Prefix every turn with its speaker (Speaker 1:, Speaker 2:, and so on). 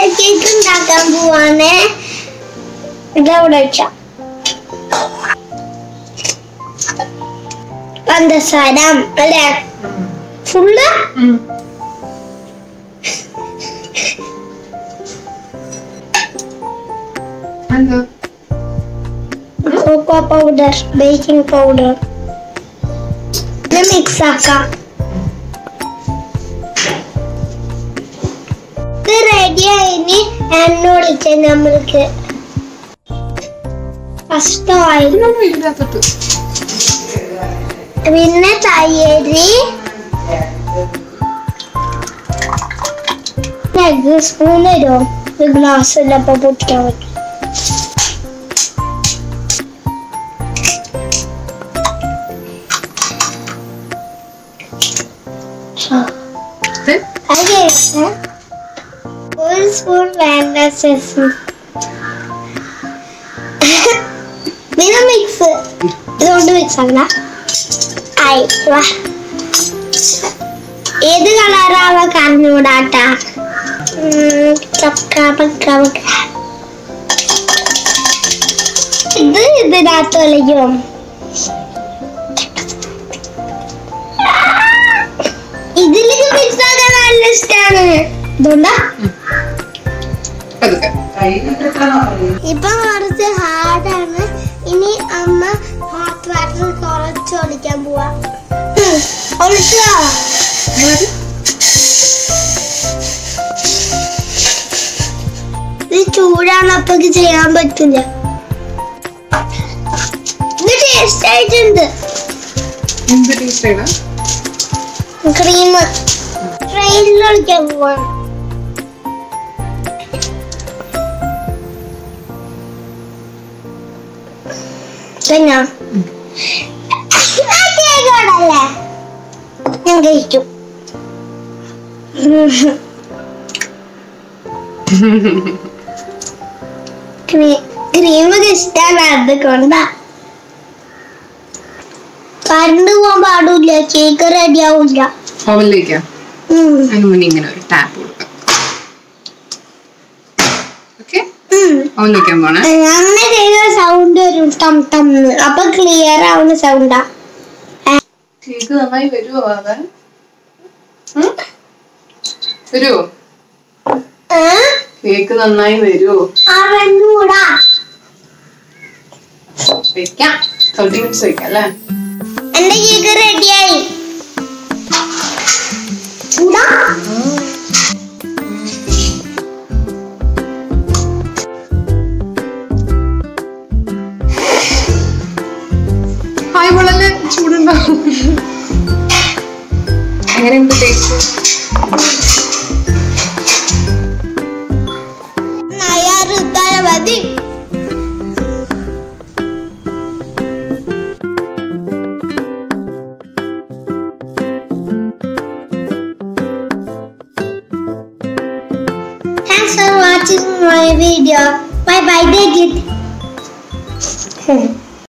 Speaker 1: Cake ഉണ്ടാക്കാൻ പോവാണ് ഇതവിടെ വെച്ച പഞ്ചസാര അല്ലേ ഫുള്ള്
Speaker 2: എന്താ
Speaker 1: കൊക്കോ പൗഡർ ബേക്കിംഗ് പൗഡർ ഇത് മിക്സ് ആക്കാം ഇത് റെഡി ആയിന് എണ്ണ ഒഴിക്കാം നമ്മൾക്ക് ഫസ്റ്റ് ഓയിൽ
Speaker 2: ഇതിനൊന്നും ഇല്ലാത്തിട്ട്
Speaker 1: പിന്നെ തൈര് എഗ് സ്പൂൺ തരുമോ ഒരു ഗ്ലാസ് ഇല്ല അപ്പൊ പൊട്ടിക്കാൻ പറ്റും
Speaker 2: ഇത്
Speaker 1: അത് കഴിഞ്ഞ് ഒരു സ്പൂൺ വേണ്ട സെസ് പിന്നെ മിക്സ് ഇതുകൊണ്ട് മിക്സ് ആക്കണ ആയി വാ ഏത് കളറാവ കറിഞ്ഞൂടാട്ടാ ചക്ക പക്ക പക്ക ഇത് ഇതിനകത്ത് കളിക്കും ഇതിലേക്ക് മിക്സ് ആക്കാൻ നല്ല ഇഷ്ടമാണ് ഇതുകൊണ്ടാ
Speaker 2: പതുക്കെ
Speaker 1: ഇപ്പൊ കുറച്ച് ഹാർഡാണ് ഇനി അമ്മ ഹോട്ട് വാട്ടർ കുറച്ച് ഒളിക്കാൻ പോവാ ഒളിച്ചോ
Speaker 2: നിങ്ങളത്
Speaker 1: ഇത് ചൂടാണ് അപ്പൊക്ക് ചെയ്യാൻ പറ്റില്ല ഇത് ടേസ്റ്റ് ആയിട്ടുണ്ട്
Speaker 2: എന്ത് ടേസ്റ്റ് ആണ്
Speaker 1: ക്രീം ട്രെയിനിൽ ഒളിക്കാൻ പോവാ പിന്നെ കേക്കോടല്ലേ ഞാൻ കഴിക്കും ക്രീമൊക്കെ ഇഷ്ടമാണ് അത് കൊണ്ടാ കറണ്ട് പോകാൻ പാടില്ല കേക്ക് റെഡി ആവില്ല
Speaker 2: ഓവനിലേക്കാ
Speaker 1: ഉം.
Speaker 2: അതിന് മുന്നേ ഇങ്ങനെ ഒരു ടാപ്പ് കൊടുക്കാം ഓക്കെ
Speaker 1: ഉം.
Speaker 2: ഓവൻ വെക്കാൻ പോണേ
Speaker 1: അങ്ങനെ ചെയ്ത സൗണ്ട് വരും ടം ടം ന്ന്. അപ്പൊ ക്ലിയർ ആവുന്ന സൗണ്ടാ
Speaker 2: കേക്ക് നന്നായി വരുമോ അത് വരുമോ കേക്ക് നന്നായി വരുമോ
Speaker 1: അറിഞ്ഞൂടാ
Speaker 2: വെക്കാം തേർട്ടി മിനിറ്റ്സ് വെക്കാം അല്ലേ
Speaker 1: എന്റെ കേക്ക് റെഡിയായി ചൂടാ
Speaker 2: ഹായ് വളരെ ചൂടുണ്ടാവും എങ്ങനെയുണ്ട് ടേസ്റ്റ്
Speaker 1: നയാറുത്തായ മതി Thanks for watching my video. Bye bye, Digit.